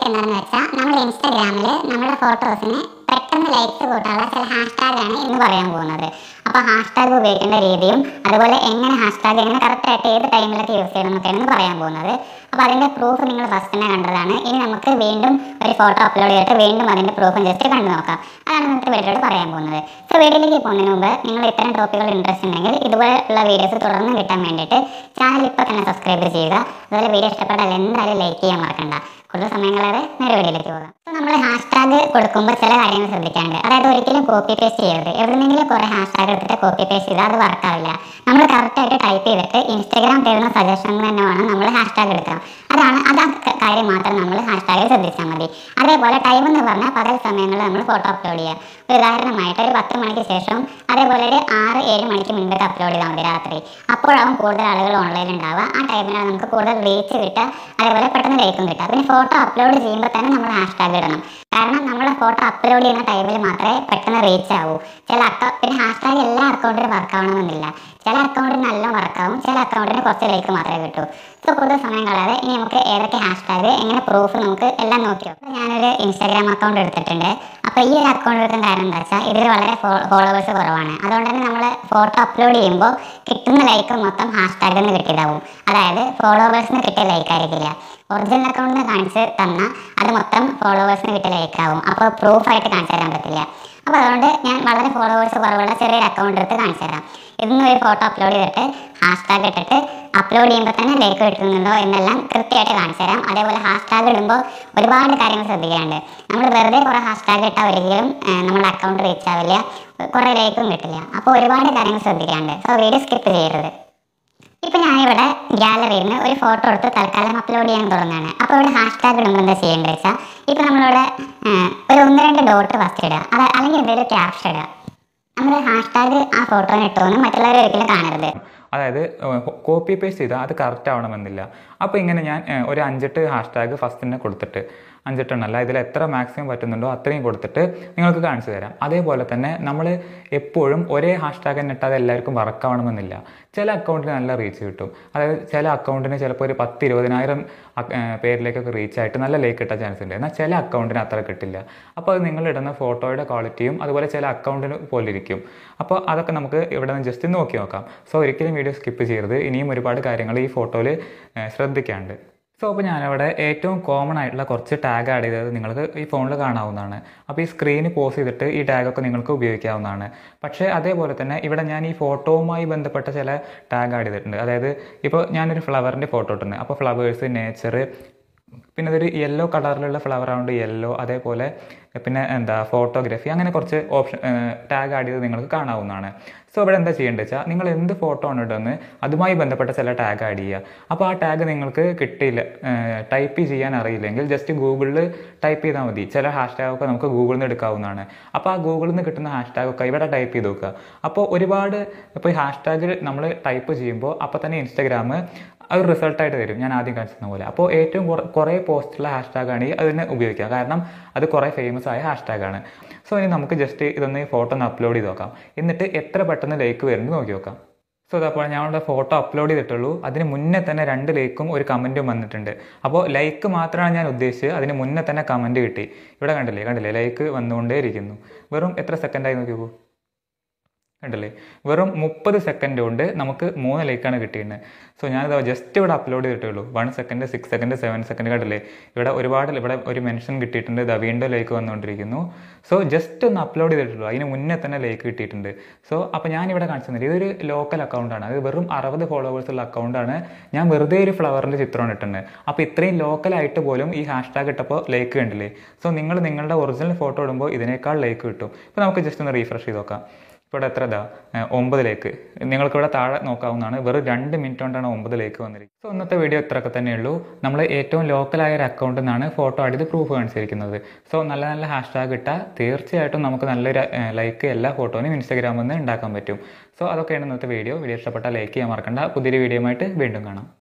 എന്താണെന്ന് വെച്ചാൽ നമ്മൾ ഇൻസ്റ്റാഗ്രാമിൽ നമ്മുടെ ഫോട്ടോസിന് പെട്ടെന്ന് ലൈക്സ് കൂട്ടാനുള്ള ചില ഹാഷ്ടാഗാണ് ഇന്ന് പറയാൻ പോകുന്നത് അപ്പോൾ ഹാഷ്ടാഗ് ഉപയോഗിക്കേണ്ട രീതിയും അതുപോലെ എങ്ങനെ ഹാഷ്ടാഗ് എങ്ങനെ കറക്റ്റായിട്ട് ഏത് ടൈമിലൊക്കെ യൂസ് ചെയ്യണം എന്നൊക്കെയാണ് ഇന്ന് പറയാൻ പോകുന്നത് അപ്പോൾ അതിൻ്റെ പ്രൂഫ് നിങ്ങൾ ഫസ്റ്റ് തന്നെ കണ്ടതാണ് ഇനി നമുക്ക് വീണ്ടും ഒരു ഫോട്ടോ അപ്ലോഡ് ചെയ്തിട്ട് വീണ്ടും അതിൻ്റെ പ്രൂഫും ജസ്റ്റ് കണ്ടു നോക്കാം അതാണ് ഇന്നത്തെ വീഡിയോയിൽ പറയാൻ പോകുന്നത് സോ വീഡിയോയിലേക്ക് പോകുന്നതിന് മുമ്പ് നിങ്ങൾ ഇത്തരം ടോപ്പിക്കുകൾ ഇൻട്രസ്റ്റ് ഉണ്ടെങ്കിൽ ഇതുപോലുള്ള വീഡിയോസ് തുടർന്ന് കിട്ടാൻ വേണ്ടിയിട്ട് ചാനൽ ഇപ്പോൾ തന്നെ സബ്സ്ക്രൈബ് ചെയ്യുക അതുപോലെ വീഡിയോ ഇഷ്ടപ്പെട്ടാൽ എന്തായാലും ലൈക്ക് ചെയ്യാൻ മറക്കണ്ട കൂടുതൽ സമയം കളയാതെ നേരെ വീഡിയോയിലേക്ക് പോകാം സോ നമ്മൾ ഹാഷ്ടാഗ് കൊടുക്കുമ്പോൾ ചില കാര്യങ്ങൾ ശ്രദ്ധിക്കാനുണ്ട് അതായത് ഒരിക്കലും കോപ്പി പേസ്റ്റ് ചെയ്യരുത് എവിടെന്നെങ്കിലും കുറേ ഹാഷ്ടാഗ് എടുത്തിട്ട് കോപ്പി പേസ്റ്റ് ചെയ്താൽ അത് വർക്കാവില്ല നമ്മൾ കറക്റ്റായിട്ട് ടൈപ്പ് ചെയ്തിട്ട് ഇൻസ്റ്റാഗ്രാം തരുന്ന സജഷനിൽ തന്നെ വേണം നമ്മൾ ഹാഷ്ടാഗ് എടുക്കാം അതാണ് അത് ആ ക- കാര്യം മാത്രം നമ്മൾ ഹാഷ്ടാഗിൽ ശ്രദ്ധിച്ചാൽ മതി അതേപോലെ ടൈം എന്ന് പറഞ്ഞാൽ പകൽ സമയങ്ങളിൽ നമ്മൾ ഫോട്ടോ അപ്ലോഡ് ചെയ്യുക ഒരു ഉദാഹരണമായിട്ട് ഒരു പത്ത് മണിക്ക് ശേഷം അതേപോലെ ഒരു ആറ് ഏഴ് മണിക്ക് മുൻപൊക്കെ അപ്ലോഡ് ചെയ്താൽ മതി രാത്രി അപ്പോഴാവും കൂടുതൽ ആളുകൾ ഓൺലൈനിൽ ഉണ്ടാവുക ആ ടൈമിലാണ് നമുക്ക് കൂടുതൽ റീച്ച് കിട്ടുക അതേപോലെ പെട്ടെന്ന് ലൈക്കും കിട്ടുക പിന്നെ ഫോട്ടോ അപ്ലോഡ് ചെയ്യുമ്പോൾ തന്നെ നമ്മൾ ഹാഷ്ടാഗ് ഇടണം കാരണം നമ്മൾ ഫോട്ടോ അപ്ലോഡ് ചെയ്യുന്ന ടൈമിൽ മാത്രമേ പെട്ടെന്ന് റീച്ച് ആവൂ ചില അക്ക പിന്നെ ഹാഷ്ടാഗ് എല്ലാ അക്കൗണ്ടിലും വർക്ക് ആവണമെന്നില്ല ചില അക്കൗണ്ടിന് നല്ല വർക്കാവും ചില അക്കൗണ്ടിന് കുറച്ച് ലൈക്ക് മാത്രമേ കിട്ടൂ സോ കൂടുതൽ സമയം കളയാതെ ഇനി നമുക്ക് ഏതൊക്കെ ഹാഷ്ടാഗ് എങ്ങനെ പ്രൂഫ് നമുക്ക് എല്ലാം നോക്കിയോ അപ്പോൾ ഞാനൊരു ഇൻസ്റ്റാഗ്രാം അക്കൗണ്ട് എടുത്തിട്ടുണ്ട് അപ്പോൾ ഈ ഒരു അക്കൗണ്ട് എടുക്കാൻ കാരണം എന്താ വെച്ചാൽ ഇതിൽ വളരെ ഫോളോവേഴ്സ് കുറവാണ് അതുകൊണ്ട് തന്നെ നമ്മൾ ഫോട്ടോ അപ്ലോഡ് ചെയ്യുമ്പോൾ കിട്ടുന്ന ലൈക്ക് മൊത്തം ഹാഷ്ടാഗിൽ നിന്ന് കിട്ടിയതാവും അതായത് ഫോളോവേഴ്സിന് കിട്ടിയ ലൈക്ക് ആയിരിക്കില്ല ഒറിജിനൽ അക്കൗണ്ടിന് കാണിച്ച് തന്നാൽ അത് മൊത്തം ഫോളോവേഴ്സിന് കിട്ടിയ ലൈക്ക് ആവും അപ്പോൾ പ്രൂഫായിട്ട് കാണിച്ചു തരാൻ പറ്റില്ല അപ്പോൾ അതുകൊണ്ട് ഞാൻ വളരെ ഫോളോവേഴ്സ് കുറവുള്ള ചെറിയൊരു അക്കൗണ്ട് എടുത്ത് കാണിച്ചു തരാം ഇന്ന് ഒരു ഫോട്ടോ അപ്ലോഡ് ചെയ്തിട്ട് ഹാഷ്ടാഗ് ഇട്ടിട്ട് അപ്ലോഡ് ചെയ്യുമ്പോൾ തന്നെ ലൈക്ക് കിട്ടുന്നുണ്ടോ എന്നെല്ലാം കൃത്യമായിട്ട് കാണിച്ചു തരാം അതേപോലെ ഹാഷ്ടാഗ് ഇടുമ്പോൾ ഒരുപാട് കാര്യങ്ങൾ ശ്രദ്ധിക്കാനുണ്ട് നമ്മൾ വെറുതെ കുറേ ഹാഷ്ടാഗ് ഇട്ടാൽ ഒരിക്കലും ഏഹ്, നമ്മുടെ അക്കൗണ്ട് റീച്ച് ആവില്ല കുറേ ലൈക്കും കിട്ടില്ല അപ്പോൾ ഒരുപാട് കാര്യങ്ങൾ ശ്രദ്ധിക്കാനുണ്ട് സോ വീഡിയോ സ്കിപ്പ് ചെയ്യരുത് ഇപ്പൊ ഞാനിവിടെ ഗാലറിയിൽ നിന്ന് ഒരു ഫോട്ടോ എടുത്ത് തൽക്കാലം അപ്ലോഡ് ചെയ്യാൻ തുടങ്ങുകയാണ് അപ്പോൾ ഇവിടെ ഹാഷ്ടാഗ് ഇടുമ്പോൾ എന്താ ചെയ്യേണ്ടത് വെച്ചാൽ ഇപ്പൊ നമ്മളിവിടെ ആ, ഒരു ഒന്ന് രണ്ട് ഡോട്ട് ഫസ്റ്റ് ഇടുക അത് അല്ലെങ്കിൽ എന്തെങ്കിലും ക്യാപ്ഷൻ ഇടുക നമ്മൾ ഹാഷ്ടാഗ് ആ ഫോട്ടോന് ഇട്ടോന്ന് മറ്റുള്ളവർ ഒരിക്കലും കാണരുത് അതായത് കോപ്പി പേസ്റ്റ് ചെയ്താൽ അത് കറക്റ്റ് ആവണമെന്നില്ല അപ്പോൾ ഇങ്ങനെ ഞാൻ ഏഹ്, ഒരു അഞ്ചെട്ട് ഹാഷ്ടാഗ് ഫസ്റ്റ് തന്നെ കൊടുത്തിട്ട് അഞ്ചെട്ടെണ്ണല്ല ഇതിൽ എത്ര മാക്സിമം പറ്റുന്നുണ്ടോ അത്രയും കൊടുത്തിട്ട് നിങ്ങൾക്ക് കാണിച്ചു തരാം അതേപോലെ തന്നെ നമ്മൾ എപ്പോഴും ഒരേ ഹാഷ്ടാഗ് തന്നെ ഇട്ടാൽ അത് എല്ലാവർക്കും വർക്കാവണമെന്നില്ല ചില അക്കൗണ്ടിന് നല്ല റീച്ച് കിട്ടും അതായത് ചില അക്കൗണ്ടിന് ചിലപ്പോൾ ഒരു പത്ത് ഇരുപതിനായിരം അക്ക- ഏഹ്, പേരിലേക്കൊക്കെ റീച്ച് ആയിട്ട് നല്ല ലൈക്ക് കിട്ടാൻ ചാൻസ് ഉണ്ട് എന്നാൽ ചില അക്കൗണ്ടിന് അത്ര കിട്ടില്ല അപ്പോൾ അത് നിങ്ങൾ ഇടുന്ന ഫോട്ടോയുടെ ക്വാളിറ്റിയും അതുപോലെ ചില അക്കൗണ്ടിന് പോലെ ഇരിക്കും അപ്പോൾ അതൊക്കെ നമുക്ക് ഇവിടെ നിന്ന് ജസ്റ്റ് നോക്കി നോക്കാം സോ ഒരിക്കലും വീഡിയോ സ്കിപ്പ് ചെയ്യരുത് ഇനിയും ഒരുപാട് കാര്യങ്ങൾ ഈ ഫോട്ടോയിൽ ശ്രദ്ധിക്കാനുണ്ട് സോ അപ്പോൾ ഞാനവിടെ ഏറ്റവും കോമൺ ആയിട്ടുള്ള കുറച്ച് ടാഗ് ആഡ് ചെയ്തത് നിങ്ങൾക്ക് ഈ ഫോണിൽ കാണാവുന്നതാണ് അപ്പോൾ ഈ സ്ക്രീന് പോസ് ചെയ്തിട്ട് ഈ ടാഗൊക്കെ നിങ്ങൾക്ക് ഉപയോഗിക്കാവുന്നതാണ് പക്ഷേ അതേപോലെ തന്നെ ഇവിടെ ഞാൻ ഈ ഫോട്ടോവുമായി ബന്ധപ്പെട്ട ചില ടാഗ് ആഡ് ചെയ്തിട്ടുണ്ട് അതായത് ഇപ്പോൾ ഞാനൊരു ഫ്ലവറിൻ്റെ ഫോട്ടോ ഇട്ടുണ്ട് അപ്പോൾ ഫ്ലവേഴ്സ് നേച്ചർ പിന്നെ അതൊരു യെല്ലോ കളറിലുള്ള ഫ്ലവർ ആവുണ്ട് യെല്ലോ അതേപോലെ പിന്നെ എന്താ ഫോട്ടോഗ്രാഫി അങ്ങനെ കുറച്ച് ഓപ്ഷൻ ടാഗ് ആഡ് ചെയ്ത് നിങ്ങൾക്ക് കാണാവുന്നതാണ് സോ ഇവിടെ എന്താ ചെയ്യേണ്ടത് വെച്ചാൽ നിങ്ങൾ എന്ത് ഫോട്ടോ ആണ് ഇടുന്നത് അതുമായി ബന്ധപ്പെട്ട ചില ടാഗ് ആഡ് ചെയ്യുക അപ്പോൾ ആ ടാഗ് നിങ്ങൾക്ക് കിട്ടിയില്ല ടൈപ്പ് ചെയ്യാൻ അറിയില്ലെങ്കിൽ ജസ്റ്റ് ഗൂഗിളിൽ ടൈപ്പ് ചെയ്താൽ മതി ചില ഹാഷ്ടാഗ് ഒക്കെ നമുക്ക് ഗൂഗിളിൽ നിന്ന് എടുക്കാവുന്നതാണ് അപ്പോൾ ആ ഗൂഗിളിൽ നിന്ന് കിട്ടുന്ന ഹാഷ്ടാഗ് ഒക്കെ ഇവിടെ ടൈപ്പ് ചെയ്ത് നോക്കുക അപ്പോൾ ഒരുപാട് ഇപ്പോൾ ഈ ഹാഷ്ടാഗ് നമ്മൾ ടൈപ്പ് ചെയ്യുമ്പോൾ അപ്പോൾ തന്നെ ഇൻസ്റ്റാഗ്രാം അത് റിസൾട്ടായിട്ട് തരും ഞാൻ ആദ്യം കാണിച്ചിരുന്ന പോലെ അപ്പോൾ ഏറ്റവും കുറ- കുറേ പോസ്റ്റുള്ള ഹാഷ്ടാഗ് ആണെങ്കിൽ അതിനെ ഉപയോഗിക്കുക കാരണം അത് കുറേ ഫേമസ് ആയ ഹാഷ്ടാഗ് ആണ് സോ ഇനി നമുക്ക് ജസ്റ്റ് ഇതൊന്ന് ഈ ഫോട്ടോ ഒന്ന് അപ്ലോഡ് ചെയ്ത് നോക്കാം എന്നിട്ട് എത്ര പെട്ടെന്ന് ലൈക്ക് വരുന്നത് നോക്കി നോക്കാം സോ അതപ്പോൾ ഞങ്ങളുടെ ഫോട്ടോ അപ്ലോഡ് ചെയ്തിട്ടുള്ളൂ അതിന് മുന്നേ തന്നെ രണ്ട് ലൈക്കും ഒരു കമൻറ്റും വന്നിട്ടുണ്ട് അപ്പോൾ ലൈക്ക് മാത്രമാണ് ഞാൻ ഉദ്ദേശിച്ചത് അതിന് മുന്നേ തന്നെ കമൻറ്റ് കിട്ടി ഇവിടെ കണ്ടില്ലേ കണ്ടില്ലേ ലൈക്ക് വന്നുകൊണ്ടേ ഇരിക്കുന്നു വെറും എത്ര സെക്കൻഡായി നോക്കി നോക്കൂ കണ്ടില്ലേ വെറും മുപ്പത് സെക്കൻഡ് കൊണ്ട് നമുക്ക് മൂന്ന് ലൈക്കാണ് കിട്ടിയിരുന്നത് സോ ഞാനിത് ജസ്റ്റ് ഇവിടെ അപ്ലോഡ് ചെയ്തിട്ടുള്ളൂ one second six second seven second കണ്ടില്ലേ ഇവിടെ ഒരുപാട് ഇവിടെ ഒരു മെൻഷൻ കിട്ടിയിട്ടുണ്ട് ഇതാ വീണ്ടും ലൈക്ക് വന്നുകൊണ്ടിരിക്കുന്നു സോ ജസ്റ്റ് ഒന്ന് അപ്ലോഡ് ചെയ്തിട്ടുള്ളൂ അതിന് മുന്നേ തന്നെ ലൈക്ക് കിട്ടിയിട്ടുണ്ട് സോ അപ്പോൾ ഞാനിവിടെ കാണിച്ചു തന്നത് ഇതൊരു ലോക്കൽ അക്കൗണ്ടാണ് അത് വെറും അറുപത് ഫോളോവേഴ്സ് ഉള്ള അക്കൗണ്ടാണ് ഞാൻ വെറുതെ ഒരു ഫ്ലവറിൻ്റെ ചിത്രമാണ് ഇട്ടിട്ടുണ്ട് അപ്പോൾ ഇത്രയും ലോക്കലായിട്ട് പോലും ഈ ഹാഷ്ടാഗ് ഇട്ടപ്പോൾ ലൈക്ക് കണ്ടില്ലേ സോ നിങ്ങൾ നിങ്ങളുടെ ഒറിജിനൽ ഫോട്ടോ ഇടുമ്പോൾ ഇതിനേക്കാൾ ലൈക്ക് കിട്ടും ഇപ്പോൾ നമുക്ക് ജസ്റ്റ് ഒന്ന് റീഫ്രഷ് ചെയ്ത് നോക്കാം ഇപ്പോൾ ഇവിടെ എത്ര ഇതാ ഏഹ് ഒമ്പതിലേക്ക് നിങ്ങൾക്ക് ഇവിടെ താഴെ നോക്കാവുന്നതാണ് വെറും രണ്ട് മിനിറ്റ് കൊണ്ടാണ് ഒമ്പതിലേക്ക് വന്നിരിക്കുന്നത് സോ ഇന്നത്തെ വീഡിയോ ഇത്രയൊക്കെ തന്നെയുള്ളൂ നമ്മൾ ഏറ്റവും ലോക്കലായ ഒരു അക്കൗണ്ടിൽ നിന്നാണ് ഫോട്ടോ അടിത് പ്രൂഫ് കാണിച്ചിരിക്കുന്നത് സോ നല്ല നല്ല ഹാഷ്ടാഗ് ഇട്ടാൽ തീർച്ചയായിട്ടും നമുക്ക് നല്ലൊരു ലൈക്ക് എല്ലാ ഫോട്ടോനും ഇൻസ്റ്റാഗ്രാമിൽ നിന്ന് ഉണ്ടാക്കാൻ പറ്റും സോ അതൊക്കെയാണ് ഇന്നത്തെ വീഡിയോ വീഡിയോ ഇഷ്ടപ്പെട്ടാൽ ലൈക്ക് ചെയ്യാൻ മറക്കണ്ട പുതിയൊരു വീഡിയോ ആയിട്ട് വീണ്ടും കാണാം